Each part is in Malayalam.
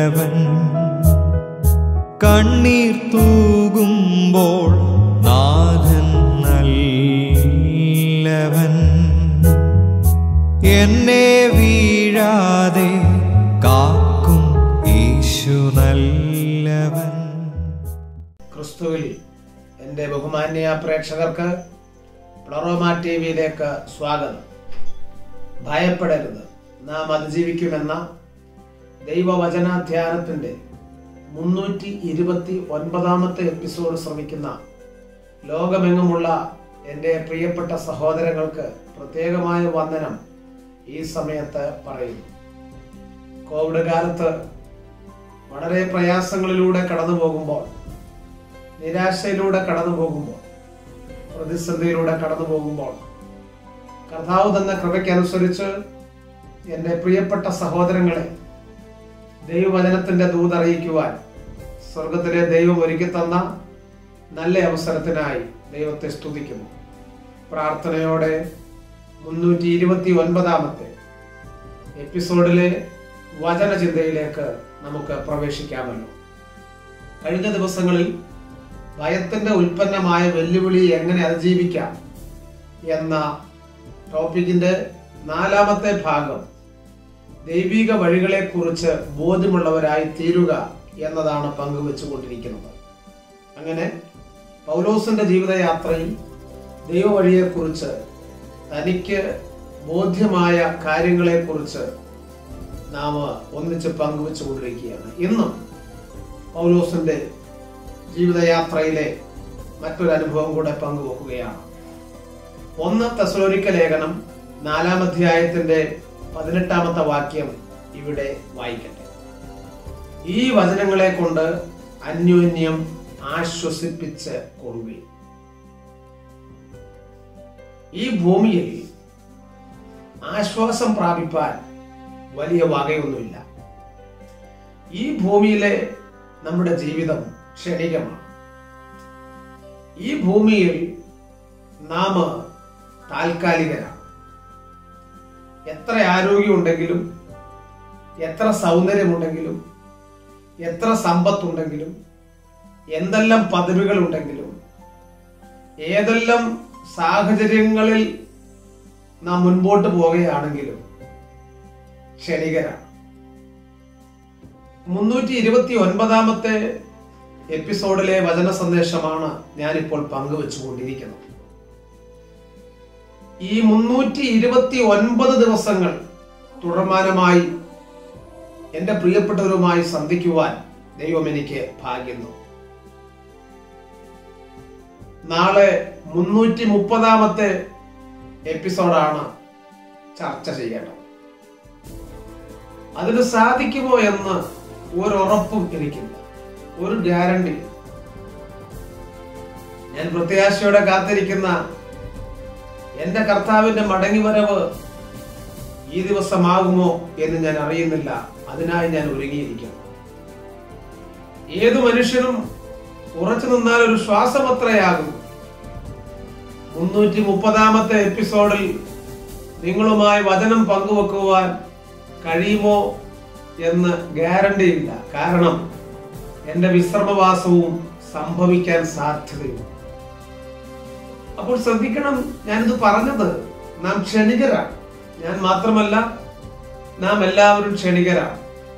നല്ലവൻ കണ്ണീർ തൂകുമ്പോൾ നാഥൻ നല്ലവൻ എന്നെ വീഴാതെ കാക്കും യേശു നല്ലവൻ ക്രിസ്തുവിൽ എൻ്റെ ബഹുമാന്യ പ്രേക്ഷകർക്ക് പ്ലറോമ ടി വിയിലേക്ക് സ്വാഗതം ഭയപ്പെടരുത് നാം അതിജീവിക്കുമെന്ന ദൈവവചനാധ്യാനത്തിൻ്റെ മുന്നൂറ്റി ഇരുപത്തി ഒൻപതാമത്തെ എപ്പിസോഡ് ശ്രമിക്കുന്ന ലോകമെങ്ങുമുള്ള എൻ്റെ പ്രിയപ്പെട്ട സഹോദരങ്ങൾക്ക് പ്രത്യേകമായ വന്ദനം ഈ സമയത്ത് പറയുന്നു കോവിഡ് കാലത്ത് വളരെ പ്രയാസങ്ങളിലൂടെ കടന്നു പോകുമ്പോൾ നിരാശയിലൂടെ കടന്നു പോകുമ്പോൾ പ്രതിസന്ധിയിലൂടെ കടന്നു പോകുമ്പോൾ കർത്താവ് തന്ന കൃപയ്ക്കനുസരിച്ച് എൻ്റെ പ്രിയപ്പെട്ട സഹോദരങ്ങളെ ദൈവവചനത്തിന്റെ ദൂതറിയിക്കുവാൻ സ്വർഗത്തിലെ ദൈവം ഒരുക്കി തന്ന നല്ല അവസരത്തിനായി ദൈവത്തെ സ്തുതിക്കുന്നു പ്രാർത്ഥനയോടെ മുന്നൂറ്റി ഇരുപത്തി ഒൻപതാമത്തെ എപ്പിസോഡിലെ വചനചിന്തയിലേക്ക് നമുക്ക് പ്രവേശിക്കാമല്ലോ കഴിഞ്ഞ ദിവസങ്ങളിൽ ഭയത്തിന്റെ ഉൽപ്പന്നമായ വെല്ലുവിളി എങ്ങനെ അതിജീവിക്കാം എന്ന ടോപ്പിക്കിന്റെ നാലാമത്തെ ഭാഗം ദൈവിക വഴികളെക്കുറിച്ച് ബോധ്യമുള്ളവരായി തീരുക എന്നതാണ് പങ്കുവെച്ചുകൊണ്ടിരിക്കുന്നത് അങ്ങനെ പൗലോസിന്റെ ജീവിതയാത്രയിൽ ദൈവവഴിയെക്കുറിച്ച് തനിക്ക് ബോധ്യമായ കാര്യങ്ങളെക്കുറിച്ച് നാം ഒന്നിച്ച് പങ്കുവെച്ചുകൊണ്ടിരിക്കുകയാണ് ഇന്നും പൗലോസിന്റെ ജീവിതയാത്രയിലെ മറ്റൊരു അനുഭവം കൂടെ പങ്കുവെക്കുകയാണ് ഒന്ന് തെസലോനിക്ക ലേഖനം നാലാം അധ്യായത്തിന്റെ പതിനെട്ടാമത്തെ വാക്യം ഇവിടെ വായിക്കട്ടെ ഈ വചനങ്ങളെ കൊണ്ട് അന്യോന്യം ആശ്വസിപ്പിച്ച് കൊള്ളുകയും ഈ ഭൂമിയിൽ ആശ്വാസം പ്രാപിപ്പാൻ വലിയ വകയൊന്നുമില്ല ഈ ഭൂമിയിലെ നമ്മുടെ ജീവിതം ക്ഷണികമാണ് ഈ ഭൂമിയിൽ നാം താൽക്കാലികരാണ് എത്ര ആരോഗ്യമുണ്ടെങ്കിലും എത്ര സൗന്ദര്യമുണ്ടെങ്കിലും എത്ര സമ്പത്തുണ്ടെങ്കിലും എന്തെല്ലാം പദവികൾ ഉണ്ടെങ്കിലും ഏതെല്ലാം സാഹചര്യങ്ങളിൽ നാം മുൻപോട്ട് പോവുകയാണെങ്കിലും ക്ഷണികരാണ് മുന്നൂറ്റി ഇരുപത്തി ഒൻപതാമത്തെ എപ്പിസോഡിലെ വചന സന്ദേശമാണ് ഞാനിപ്പോൾ പങ്കുവെച്ചുകൊണ്ടിരിക്കുന്നത് ഈ മുന്നൂറ്റി ഇരുപത്തി ഒൻപത് ദിവസങ്ങൾ തുടർമാനമായി എന്റെ പ്രിയപ്പെട്ടവരുമായി സന്ധിക്കുവാൻ ദൈവം എനിക്ക് ഭാഗ്യുന്നു നാളെ മുന്നൂറ്റി മുപ്പതാമത്തെ എപ്പിസോഡാണ് ചർച്ച ചെയ്യേണ്ടത് അതിന് സാധിക്കുമോ എന്ന് ഒരു ഉറപ്പും എനിക്കില്ല ഒരു ഗ്യാരണ്ടി ഞാൻ പ്രത്യാശയോടെ കാത്തിരിക്കുന്ന എന്റെ കർത്താവിന്റെ മടങ്ങിവരവ് ഈ ദിവസമാകുമോ എന്ന് ഞാൻ അറിയുന്നില്ല അതിനായി ഞാൻ ഒരുങ്ങിയിരിക്കുന്നു ഏതു മനുഷ്യനും ഉറച്ചു നിന്നാൽ ഒരു ശ്വാസമത്രയാകും മുന്നൂറ്റി മുപ്പതാമത്തെ എപ്പിസോഡിൽ നിങ്ങളുമായി വചനം പങ്കുവെക്കുവാൻ കഴിയുമോ എന്ന് ഗ്യാരണ്ടി ഇല്ല കാരണം എന്റെ വിശ്രമവാസവും സംഭവിക്കാൻ സാധ്യതയുണ്ട് അപ്പോൾ ശ്രദ്ധിക്കണം ഞാനിത് പറഞ്ഞത് നാം ക്ഷണികരാണ് ഞാൻ മാത്രമല്ല നാം എല്ലാവരും ക്ഷണികരാണ്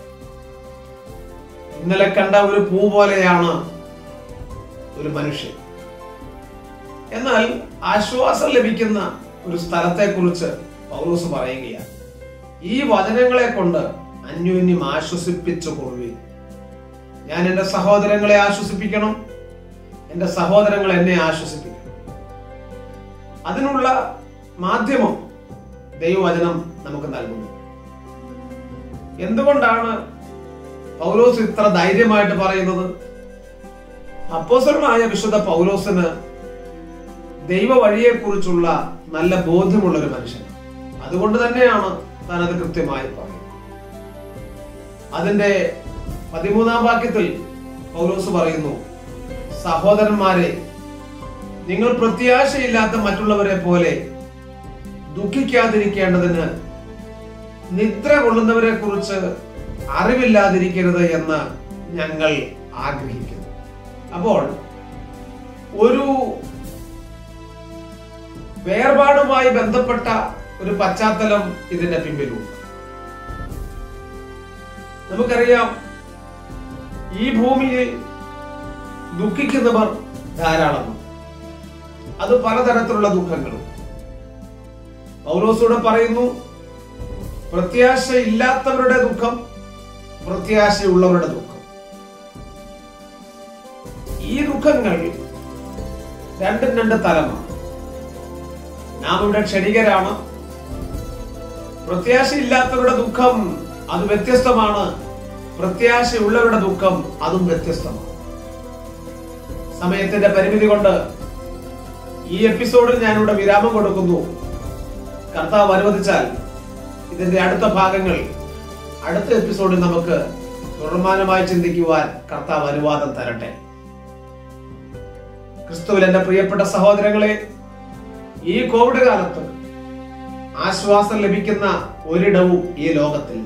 ഇന്നലെ കണ്ട ഒരു പൂ പോലെയാണ് ഒരു മനുഷ്യൻ എന്നാൽ ആശ്വാസം ലഭിക്കുന്ന ഒരു സ്ഥലത്തെ കുറിച്ച് പൗലോസ് പറയുകയാണ് ഈ വചനങ്ങളെ കൊണ്ട് അന്യോന്യം ആശ്വസിപ്പിച്ചു കൊള്ളുകയും ഞാൻ എൻ്റെ സഹോദരങ്ങളെ ആശ്വസിപ്പിക്കണം എൻ്റെ സഹോദരങ്ങൾ എന്നെ ആശ്വസിപ്പിക്കണം അതിനുള്ള മാധ്യമം ദൈവവചനം നമുക്ക് നൽകുന്നു എന്തുകൊണ്ടാണ് പൗലോസ് ഇത്ര ധൈര്യമായിട്ട് പറയുന്നത് അപ്പോസലനായ വിശുദ്ധ പൗലോസിന് ദൈവ വഴിയെക്കുറിച്ചുള്ള നല്ല ബോധ്യമുള്ള ഒരു മനുഷ്യൻ അതുകൊണ്ട് തന്നെയാണ് താൻ അത് കൃത്യമായി പറയുന്നത് അതിന്റെ പതിമൂന്നാം വാക്യത്തിൽ പൗലോസ് പറയുന്നു സഹോദരന്മാരെ നിങ്ങൾ പ്രത്യാശയില്ലാത്ത മറ്റുള്ളവരെ പോലെ ദുഃഖിക്കാതിരിക്കേണ്ടതിന് നിദ്ര കൊള്ളുന്നവരെ കുറിച്ച് അറിവില്ലാതിരിക്കരുത് എന്ന് ഞങ്ങൾ ആഗ്രഹിക്കുന്നു അപ്പോൾ ഒരു വേർപാടുമായി ബന്ധപ്പെട്ട ഒരു പശ്ചാത്തലം ഇതിന്റെ പിമ്പിലുണ്ട് നമുക്കറിയാം ഈ ഭൂമിയിൽ ദുഃഖിക്കുന്നവർ ധാരാളമാണ് അത് പലതരത്തിലുള്ള ദുഃഖങ്ങളും പൗലോസൂടെ പറയുന്നു പ്രത്യാശ ഇല്ലാത്തവരുടെ ദുഃഖം പ്രത്യാശയുള്ളവരുടെ ദുഃഖം ഈ ദുഃഖങ്ങൾ രണ്ടും രണ്ട് തലമാണ് നാം ഇവിടെ ക്ഷണികരാണ് പ്രത്യാശയില്ലാത്തവരുടെ ദുഃഖം അത് വ്യത്യസ്തമാണ് പ്രത്യാശയുള്ളവരുടെ ദുഃഖം അതും വ്യത്യസ്തമാണ് സമയത്തിന്റെ പരിമിതി കൊണ്ട് ഈ എപ്പിസോഡിൽ ഞാനിവിടെ വിരാമം കൊടുക്കുന്നു കർത്താവ് അനുവദിച്ചാൽ ഇതിന്റെ അടുത്ത ഭാഗങ്ങൾ അടുത്ത എപ്പിസോഡിൽ നമുക്ക് തുടർമാനമായി ചിന്തിക്കുവാൻ കർത്താവ് അനുവാദം തരട്ടെ ക്രിസ്തുവിൽ എന്റെ പ്രിയപ്പെട്ട സഹോദരങ്ങളെ ഈ കോവിഡ് കാലത്ത് ആശ്വാസം ലഭിക്കുന്ന ഒരിടവും ഈ ലോകത്തില്ല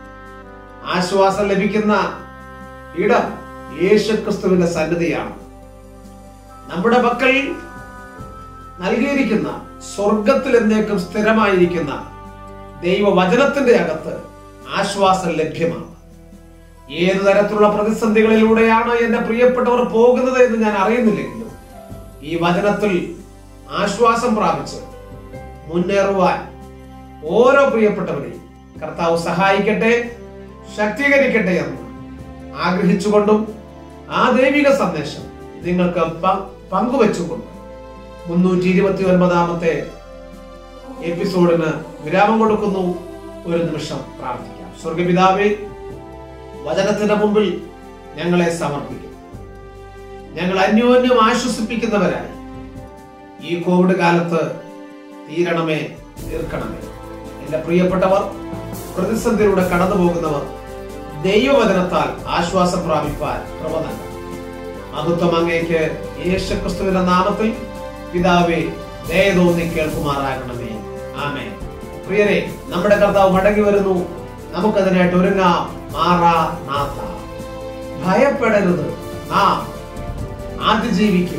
ആശ്വാസം ലഭിക്കുന്ന ഇടം യേശു ക്രിസ്തുവിന്റെ സന്നിധിയാണ് നമ്മുടെ പക്കൽ നൽകിയിരിക്കുന്ന സ്വർഗത്തിൽ എന്നേക്കും സ്ഥിരമായിരിക്കുന്ന ദൈവവചനത്തിന്റെ അകത്ത് ആശ്വാസം ലഭ്യമാണ് ഏതു തരത്തിലുള്ള പ്രതിസന്ധികളിലൂടെയാണ് എന്റെ പ്രിയപ്പെട്ടവർ പോകുന്നത് എന്ന് ഞാൻ അറിയുന്നില്ലെങ്കിലും ഈ വചനത്തിൽ ആശ്വാസം പ്രാപിച്ച് മുന്നേറുവാൻ ഓരോ പ്രിയപ്പെട്ടവരെയും കർത്താവ് സഹായിക്കട്ടെ ശക്തീകരിക്കട്ടെ എന്ന് ആഗ്രഹിച്ചുകൊണ്ടും ആ ദൈവിക സന്ദേശം നിങ്ങൾക്ക് പ- പങ്കുവെച്ചുകൊണ്ട് മുന്നൂറ്റി ഇരുപത്തി ഒൻപതാമത്തെ എപ്പിസോഡിന് വിരാമം കൊടുക്കുന്നു ഒരു നിമിഷം പ്രാർത്ഥിക്കാം സ്വർഗപിതാവേ വചനത്തിന്റെ മുമ്പിൽ ഞങ്ങളെ സമർപ്പിക്കും ഞങ്ങൾ അന്യോന്യം ആശ്വസിപ്പിക്കുന്നവരായി ഈ കോവിഡ് കാലത്ത് തീരണമേ തീർക്കണമേ എന്റെ പ്രിയപ്പെട്ടവർ പ്രതിസന്ധിയിലൂടെ കടന്നു പോകുന്നവർ ദൈവവചനത്താൽ ആശ്വാസം പ്രാപിപ്പാൻ കൃപ നൽകണം മഹത്വം അങ്ങേക്ക് യേശുക്രിസ്തുവിന്റെ നാമത്തിൽ പിതാവേ ദയതോന്നി കേൾക്കുമാറാകണമേ ആമേ പ്രിയരെ നമ്മുടെ കർത്താവ് മടങ്ങി വരുന്നു നമുക്കതിനായിട്ട് ഒരുങ്ങാം മാറാ നാഥ ഭയപ്പെടരുത് നാം അതിജീവിക്കും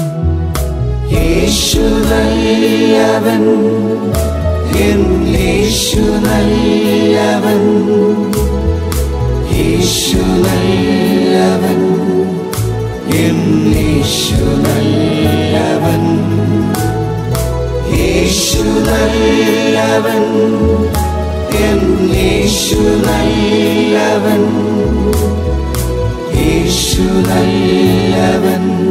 യേശു നല്ലവൻ എൻ യേശു നല്ലവൻ യേശു നല്ലവൻ എൻ യേശു നല്ലവൻ യേശു നല്ലവൻ എൻ യേശു നല്ലവൻ യേശു നല്ലവൻ